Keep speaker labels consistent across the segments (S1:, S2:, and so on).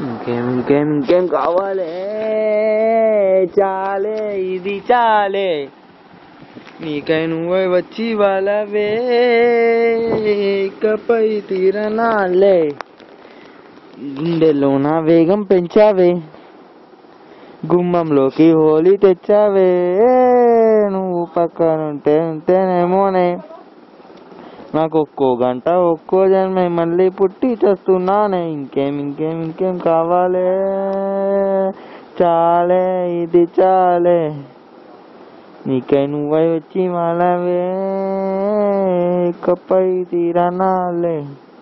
S1: ఇంకేం ఇంకేం ఇంకేం కావాలి చాలే ఇది చాలే నీకై నువ్వే వచ్చి వాళ్ళవే ఇకపై తీరనాలే గుండెలో నా వేగం పెంచావే గుమ్మంలోకి హోలీ తెచ్చావే నువ్వు పక్కనుంటే ఉంటేనేమోనే నాకు ఒక్కో గంట ఒక్కో జన్మే మళ్ళీ పుట్టి చేస్తున్నానే ఇంకేం ఇంకేం ఇంకేం కావాలే చాలే ఇది చాలే నీకై నువ్వై వచ్చి మాలవే ఇకపై తీరనాలే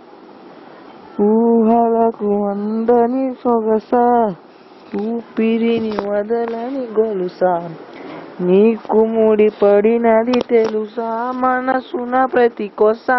S1: ఊహలకు అందని సొగస ఊపిరిని వదలని గొలుసా నీకు ముడి పడినది తెలుసా మనసున ప్రతి కొసా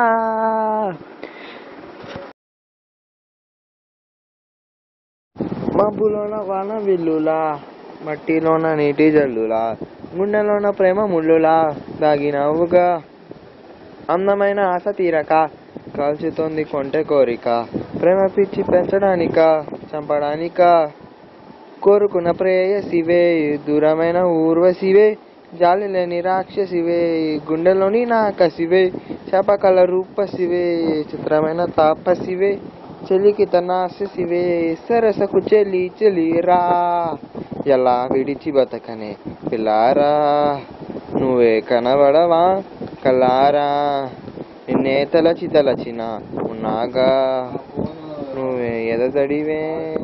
S1: మబ్బులోన వాన విల్లులా మట్టిలోన నీటి జల్లులా గుండెలోన ప్రేమ ముళ్ళులా దాగినవుగా అందమైన ఆశ తీరక కాల్చుతోంది కొంటె కోరిక ప్రేమ పిచ్చి పెంచడానిక చంపడానిక కోరుకున్న ప్రేయసివే దూరమైన ఊర్వశివే జాలి లేని రాక్షసివే గుండెలోని నాకసివే శాపకల రూపసివే చిత్రమైన తాపసివే చెలికి తనాశసివే సరసకు చెలి చెలిరా ఎలా విడిచి బతకనే పిల్లారా నువ్వే కనబడవా కలారా నిన్నే తలచి తలచిన ఉన్నాగా నువ్వే ఎదదడివే